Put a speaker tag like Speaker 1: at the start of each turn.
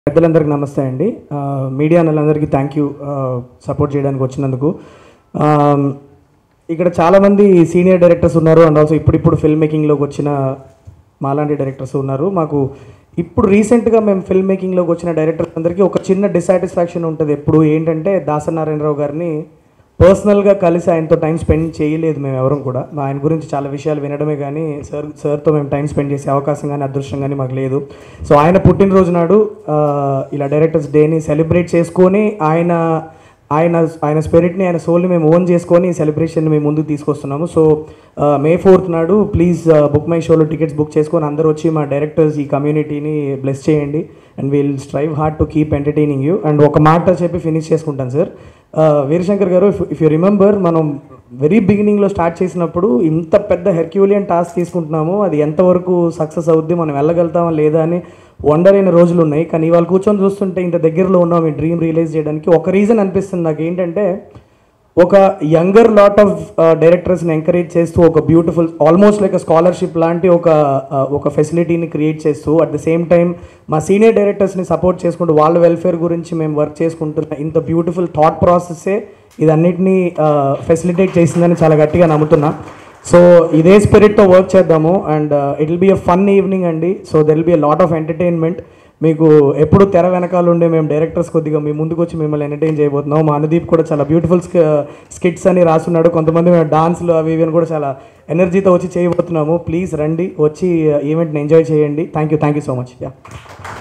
Speaker 1: పెద్దలందరికీ నమస్తే అండి ఆ, మీడియా వాళ్ళందరికీ థ్యాంక్ యూ సపోర్ట్ చేయడానికి వచ్చినందుకు ఆ, ఇక్కడ చాలామంది సీనియర్ డైరెక్టర్స్ ఉన్నారు అండ్ ఆల్సో ఇప్పుడిప్పుడు ఫిల్మ్ మేకింగ్లోకి వచ్చిన మాలాంటి డైరెక్టర్స్ ఉన్నారు మాకు ఇప్పుడు రీసెంట్గా మేము ఫిల్మ్ మేకింగ్లోకి వచ్చిన డైరెక్టర్స్ అందరికీ ఒక చిన్న డిసాటిస్ఫాక్షన్ ఉంటుంది ఎప్పుడు ఏంటంటే దాసనారాయణరావు గారిని పర్సనల్గా కలిసి ఆయనతో టైం స్పెండ్ చేయలేదు మేము ఎవరం కూడా మా ఆయన గురించి చాలా విషయాలు వినడమే కానీ సార్ సార్తో మేము టైం స్పెండ్ చేసే అవకాశం కానీ అదృష్టం కానీ మాకు లేదు సో ఆయన పుట్టినరోజు నాడు ఆ, ఇలా డైరెక్టర్స్ డేని సెలబ్రేట్ చేసుకొని ఆయన ఆయన ఆయన స్పిరిట్ని ఆయన సోల్ని మేము ఓన్ చేసుకొని సెలబ్రేషన్ మేము ముందుకు తీసుకొస్తున్నాము సో మే ఫోర్త్ నాడు ప్లీజ్ బుక్ మై షోలో టికెట్స్ బుక్ చేసుకొని అందరూ వచ్చి మా డైరెక్టర్స్ ఈ కమ్యూనిటీని బ్లెస్ చేయండి and will strive hard to keep entertaining you అండ్ ఒక మాట చెప్పి ఫినిష్ చేసుకుంటాను sir Veerashankar garu if you remember మనం వెరీ బిగినింగ్లో స్టార్ట్ చేసినప్పుడు ఇంత పెద్ద హెర్క్యూలియన్ టాస్క్ తీసుకుంటున్నాము అది ఎంతవరకు సక్సెస్ అవుద్ది మనం వెళ్ళగలుగుతామా లేదా అని వండర్ అయిన రోజులు ఉన్నాయి కానీ ఇవాళ కూర్చొని చూస్తుంటే ఇంత దగ్గరలో ఉన్నాం ఈ డ్రీమ్ రియలైజ్ చేయడానికి ఒక రీజన్ అనిపిస్తుంది నాకు ఏంటంటే ఒక యంగర్ లాట్ ఆఫ్ డైరెక్టర్స్ని ఎంకరేజ్ చేస్తూ ఒక బ్యూటిఫుల్ ఆల్మోస్ట్ లైక్ స్కాలర్షిప్ లాంటి ఒక uh, ఒక ఫెసిలిటీని క్రియేట్ చేస్తూ అట్ ద సేమ్ టైం మా సీనియర్ డైరెక్టర్స్ని సపోర్ట్ చేసుకుంటూ వాళ్ళ వెల్ఫేర్ గురించి మేము వర్క్ చేసుకుంటున్న ఇంత బ్యూటిఫుల్ థాట్ ప్రాసెస్సే ఇదన్నిటినీ ఫెసిలిటేట్ చేసిందని చాలా గట్టిగా నమ్ముతున్నా సో ఇదే స్పిరిట్తో వర్క్ చేద్దాము and it will be a fun evening అండి so there will be a lot of entertainment మీకు ఎప్పుడు తెర వెనకాల ఉండే మేము డైరెక్టర్స్ కొద్దిగా మీ ముందుకు వచ్చి మిమ్మల్ని ఎంటర్టైన్ చేయబోతున్నాం మా అనుదీప్ కూడా చాలా బ్యూటిఫుల్ స్కిట్స్ అని రాస్తున్నాడు కొంతమంది మేము డాన్స్లు అవి ఇవి అని కూడా చాలా ఎనర్జీతో వచ్చి చేయబోతున్నాము ప్లీజ్ రండి వచ్చి ఈవెంట్ని ఎంజాయ్ చేయండి thank you thank you so much yeah